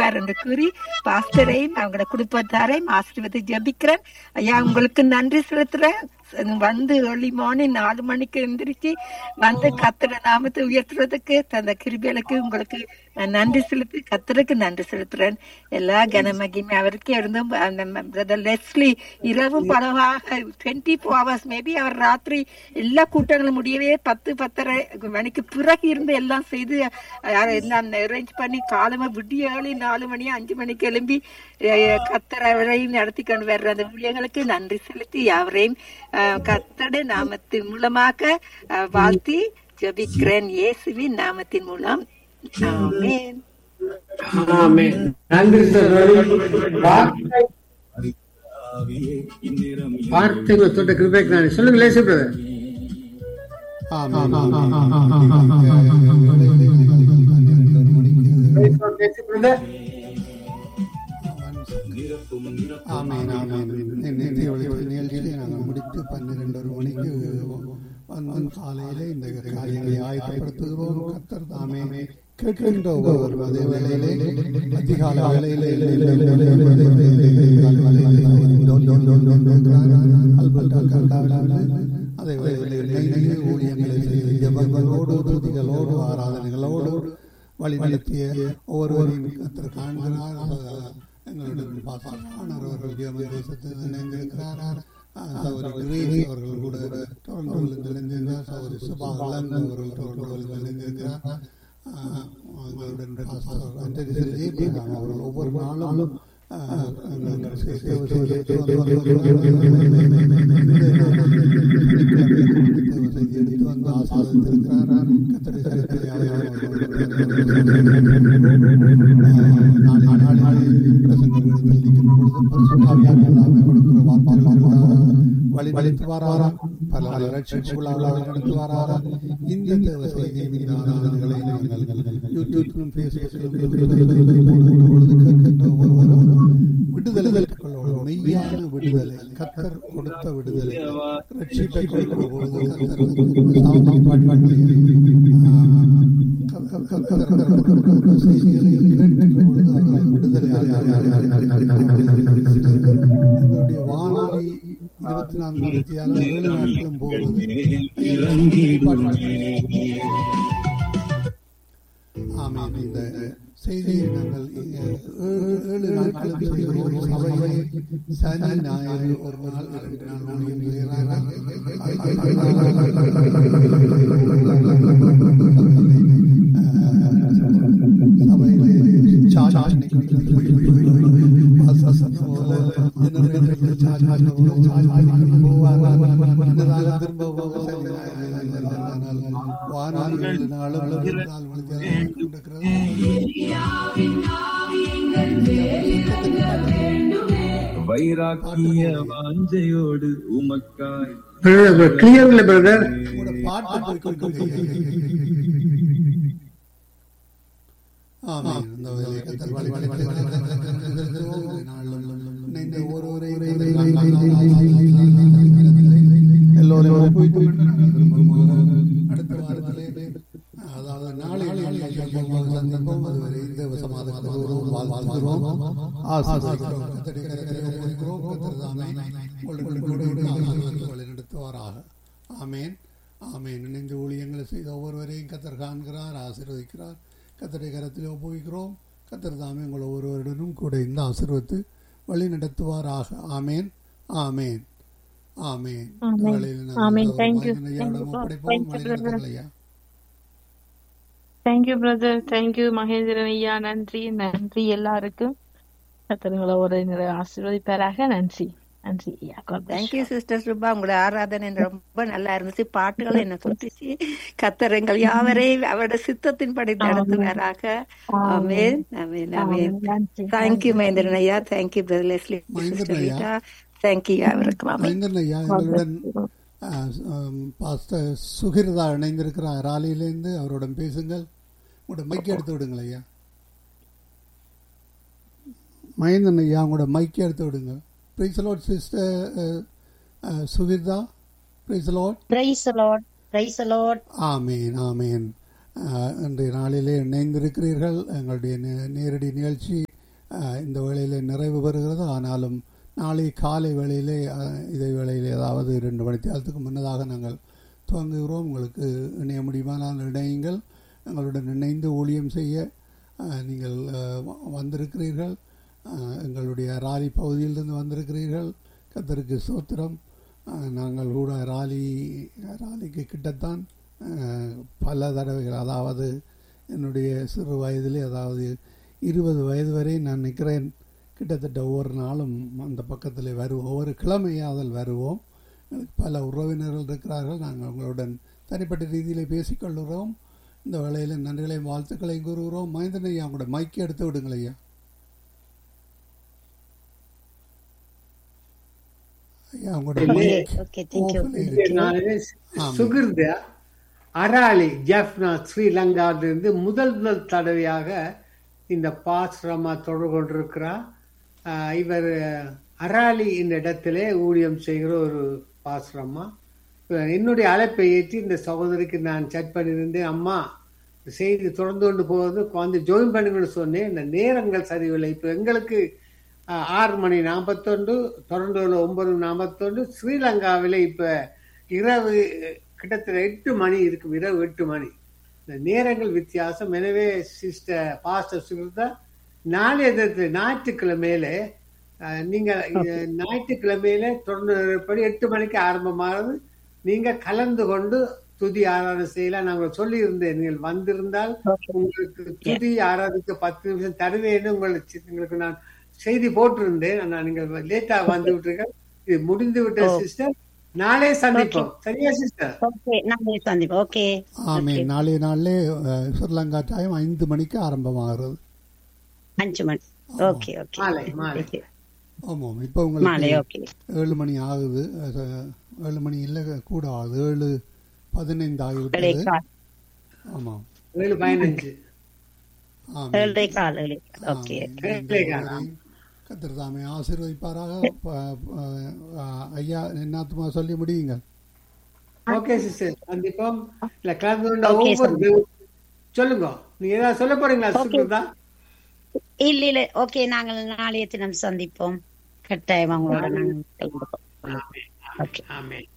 செய்வார் என்று கூறி பாஸ்டரையும் அவங்களோட குடும்பத்தாரையும் ஆசீர்வதி ஜபிக்கிறேன் ஐயா உங்களுக்கு நன்றி செலுத்துறேன் வந்து ஏர்லி மார்னிங் நாலு மணிக்கு எந்திரிச்சு வந்து கத்திர நாமத்தை உயர்த்துறதுக்கு தந்த கிருபிகளுக்கு உங்களுக்கு நான் நன்றி செலுத்தி கத்தருக்கு நன்றி செலுத்துறேன் எல்லா கனமகிமை அவருக்கே இருந்தும் பிரதர் லெஸ்லி இரவும் பலவாக டுவெண்ட்டி ஃபோர் ஹவர்ஸ் மேபி அவர் ராத்திரி எல்லா கூட்டங்களும் முடியவே பத்து பத்தரை மணிக்கு பிறகு இருந்து எல்லாம் செய்து அஹ், எல்லாம் அரேஞ்ச் பண்ணி காலமா விடிய ஏழி நாலு மணி அஞ்சு மணிக்கு எழும்பி அஹ், கத்தர் அவரையும் நடத்தி கொண்டு வர்ற அந்த ஊழியர்களுக்கு நன்றி செலுத்தி அவரையும் அஹ், கர்த்தருடைய நாமத்தின் மூலமாக அஹ், வாழ்த்தி ஜெபிக்கிறேன் இயேசுவின் நாமத்தின் மூலம் ஆமென் ஆமென். நன்றி சகோதரி. வார்த்தை வார்த்தைகளை தொட்ட கிருபைக்கு நான் சொல்லுங்க Leslie brother Leslie brother amen, amen. நேற்றைய ஒளிபரப்பு நிகழ்ச்சியை நாங்கள் முடித்து பன்னிரண்டரை மணிக்கு வந்து காலையிலே இந்த காரியங்களை ஆயத்தப்படுத்துகிறோம் கத்தர் தாமே கேட்கின்ற ஒவ்வொரு அதே வேளையிலே அதிகால வேளையிலே அல்பர்டா கண்டாவிலிருந்து அதே வேளையிலே நெய்ய ஊழியங்களை செய்து ஜபங்களோடு துதிகளோடு ஆராதனைகளோடு வழி நடத்திய ஒவ்வொருவரையும் கத்தர் காண்கிறார் எங்களுடன் பாசமான அவர்கள் ஜெர்மன் தேசத்தில் இணைந்திருக்கிறார் சகோதரி கிரேஸ் அவர்கள் கூட டொரண்டோவில் இணைந்திருந்தார் சகோதரி சுபா அலன் அவர்கள் டொரண்டோவில் இணைந்திருக்கிறார் ஆஹ் எங்களுடன் பாஸ்டர் அண்டரி செல்வி ஏபிராம் அவர்கள் ஒவ்வொரு நாளும் ஆஹ் எங்களுக்கு சேவை செய்து எடுத்து வந்து ஆசீர்வதித்திருக்கிறார் கத்தரை கருத்தில் நாளை நாளை பிரசங்கங்கள் நிற்கின்ற பொழுது பரிசுத்தாவியானவராக கொடுக்கிற வார்த்தைகள் வழி நடத்துவாரா பல ரட்சிப்புகளாக நடத்துவாரா இந்த தேவ செய்தியை மீதானவர்களை நாங்கள் யூடியூப்பிலும் ஃபேஸ்புக்கிலும் பொழுது கேட்கின்ற ஒவ்வொருவரும் விடுதலை பெற்றுக்கொள்ளவும் மெய்யான விடுதலை கத்தர் கொடுத்த விடுதலை ரட்சிப்பை கொடுக்கிற பொழுது கத்தர் சாமம் பாடி செய்திகளை கேட்கின்ற பொழுது அவர்கள் விடுதலை எங்களுடைய வானொலி இருபத்தி நான்கு மணித்தியால ஏழு நாட்களும் போகுது ஆமாம் இந்த செய்தியை நாங்கள் ஏழு ஏழு நாட்களும் செய்கிறோம் சபையை சனி ஞாயிறு ஒரு நாள் இரண்டு நாள் ஊழியம் செய்கிறார்கள் சபையிலே சார்ஜ் வைராக்கிய வாஞ்சையோடு உமக்காய் பிரதர் கிளியர் இல்லை பிரதர் பாட்டு போய்கொண்டு ஆமாம் இந்த கத்தர் வழி வழி வழி வழி இந்த ஒருவரை எல்லோரும் போயிட்டு அடுத்த வாரத்திலே அதாவது நாளை சந்தர்ப்பம் அதுவரை இந்த சமாதானத்தோடு வாழ்த்துகிறோம் ஆசீர்வதிக்கிறோம் கத்தடி கரத்திலே ஒப்புவிக்கிறோம் கத்தர் தாமே உங்களுக்கு கூட இருந்து ஆசீர்வதித்து வழிநடத்துவாராக ஆமேன் ஆமேன் இணைந்து ஊழியங்களை செய்த ஒவ்வொருவரையும் கத்தர் காண்கிறார் ஆசீர்வதிக்கிறார் கத்தரை கரத்தில் ஒப்புவிக்கிறோம் கத்தர் தாமே உங்கள் ஒவ்வொருவருடனும் கூட இந்த ஆசீர்வத்து வழி நடத்துவாராக ஆமேன் ஆமேன் ஆமேன் ஆமென். வேளையில் நாங்கள் ஆமென். சகோதரர் Thank you. Mahendran ஐயாவிடம் Thank you, ஒப்படைப்போம். Thank you, வழி நடத்துங்கள் ஐயா. தேங்க்யூ பிரதர் தேங்க்யூ மகேந்திரன் ஐயா நன்றி நன்றி எல்லாருக்கும் கத்தருங்களை ஒரு நிறைய ஆசீர்வதிப்பாராக நன்றி நன்றி ஐயா God bless you. Thank you sister Subha உங்களோட ஆராதனை ரொம்ப நல்லா இருந்துச்சு பாட்டுகள் என்ன சுத்திச்சு கத்தரங்கள் யாவரை அவரோட சித்தத்தின்படி நடத்துவாராக ஆமென் ஆமென் ஆமென் ஆமென். நன்றி தேங்க்யூ மகேந்திரன் ஐயா thank you brother Leslie Mahendran sister ஐயா. ரீட்டா தேங்க்யூ அவருக்கும் ஆமென் மகேந்திரன் ஐயா எங்களுடன் பாஸ்டர் சுகிர்தா இணைந்திருக்கிறார் ராலியிலேருந்து அவருடன் பேசுங்கள் உங்களோட மைக் எடுத்து விடுங்கள் ஐயா மகேந்திரன் ஐயா உங்களோட மைக் எடுத்து விடுங்க praise the Lord sister Sugirtha praise the Lord Praise the Lord. Praise the Lord. Amen amen அஹ், இன்றைய நாளிலே இணைந்திருக்கிறீர்கள் எங்களுடைய நே- நேரடி நிகழ்ச்சி அஹ், இந்த வேளையில் நிறைவு பெறுகிறது ஆனாலும் நாளை காலை வேளையிலே அஹ், இதே வேளையிலே அதாவது ரெண்டு மணித்தியாலத்துக்கு முன்னதாக நாங்கள் துவங்குகிறோம் உங்களுக்கு இணைய முடியுமானால் இணையுங்கள் எங்களுடன் இணைந்து ஊழியம் செய்ய அஹ், நீங்கள் அஹ், வ- வந்திருக்கிறீர்கள் அஹ், எங்களுடைய ராலி பகுதியிலிருந்து வந்திருக்கிறீர்கள் கத்தருக்கு சோத்திரம் அஹ், நாங்கள் கூட ராலி ராலிக்கு கிட்டத்தான் அஹ், பல தடவைகள் அதாவது என்னுடைய சிறு வயதிலே அதாவது இருபது வயது வரை நான் நிற்கிறேன் கிட்டத்தட்ட ஒவ்வொரு நாளும் அந்த பக்கத்தில் வருவோம் ஒவ்வொரு கிழமையாதல் வருவோம் எனக்கு பல உறவினர்கள் இருக்கிறார்கள் நாங்கள் உங்களுடன் தனிப்பட்ட ரீதியிலே பேசிக்கொள்கிறோம் இந்த வேளையில் நன்றிகளையும் வாழ்த்துக்களையும் கூறுகிறோம் மகேந்திரன் ஐயா உங்களோட மைக்கை எடுத்து விடுங்கள் ஐயா ஐயா உங்களோட இல்லை. மைக் ஓகே தேங்க்யூ ஓப்பன் இருக்கு நான் ஆமாம். சுகிர்த அராலி ஜெஃப்னா ஸ்ரீலங்காவிலிருந்து முதல் முதல் தடவையாக இந்த பாஸ்ரமா தொடர்பு கொண்டிருக்கிறார் ஆஹ் இவர் அராலி இந்த இடத்திலே ஊழியம் செய்கிற ஒரு பாஸ்ரமா என்னுடைய அழைப்பை ஏற்றி இந்த சகோதரிக்கு நான் செட் பண்ணியிருந்தேன் அம்மா செய்தி தொடர்ந்து கொண்டு போவது வந்து ஜாயின் பண்ணுங்கன்னு சொன்னேன் இந்த நேரங்கள் சரியில்லை இப்போ எங்களுக்கு ஆஹ், ஆறு மணி நாற்பத்தொன்று டொரண்டோவில் ஒன்பது நாற்பத்தொன்று ஸ்ரீலங்காவில் இப்போ இரவு கிட்டத்தட்ட எட்டு மணி இருக்கும் இரவு எட்டு மணி இந்த நேரங்கள் வித்தியாசம் எனவே சிஸ்டர் பாஸ்டர் சுகிருதா நாளைய தினத்துல ஞாயிற்றுக்கிழமையில அஹ், நீங்க இது ஞாயிற்றுக்கிழமையில தொடர்படி எட்டு மணிக்கு ஆரம்பமாகுது நீங்க கலந்து கொண்டு துதி ஆராதனை செய்யலாம் நாங்கள் சொல்லி இருந்தேன் நீங்கள் வந்திருந்தால் உங்களுக்கு துதி ஆராதிக்க பத்து நிமிஷம் தருவேன்னு உங்களுக்கு உங்களுக்கு நான் செய்தி போட்டிருந்தேன் ஆனா நீங்கள் லேட்டா வந்து விட்டுருங்க இது முடிந்து விட்ட சிஸ்டர் நாளே சந்திப்போம் சரியா சிஸ்டர் ஓகே நாளைக்கு சந்திப்போம் ஓகே ஆமே நாளைய நாளிலே அஹ், ஸ்ரீலங்கா டைம் ஐந்து மணிக்கு ஆரம்பமாகிறது அஞ்சு மணி ஓகே ஓகே மாலை மாலை Thank you. ஆமாம் இப்போ மாலை உங்களுக்கு ஓகே ஏழு மணி ஆகுது அஹ், ஏழு மணி இல்லை கூட ஆகுது ஏழு பதினைந்து ஆகிவிட்டது ஏழரை ஆமாம் ஏழு பதினஞ்சு ஆமாம் ஏழரை கால் ஏழரை கால் ஓகே கேட்கலாம். கத்திர தாமே ஆசீர்வதிப்பாராக ப- ப- அஹ், ஐயா என்னாத்துமா சொல்லி முடியுங்க ஓகே சிஸ்டர் சந்திப்போம் இல்ல கலந்து கொண்ட Okay, ஒவ்வொரு தேவ- சொல்லுங்க நீங்க ஏதாவது சொல்ல போறீங்களா Okay. சுகிருதா இல்ல இல்ல ஓகே நாங்கள் நாளைய தினம் சந்திப்போம் கட்டாயம் அவங்களோட நாங்கள் கலந்துப்போம் ஓகே ஆமென்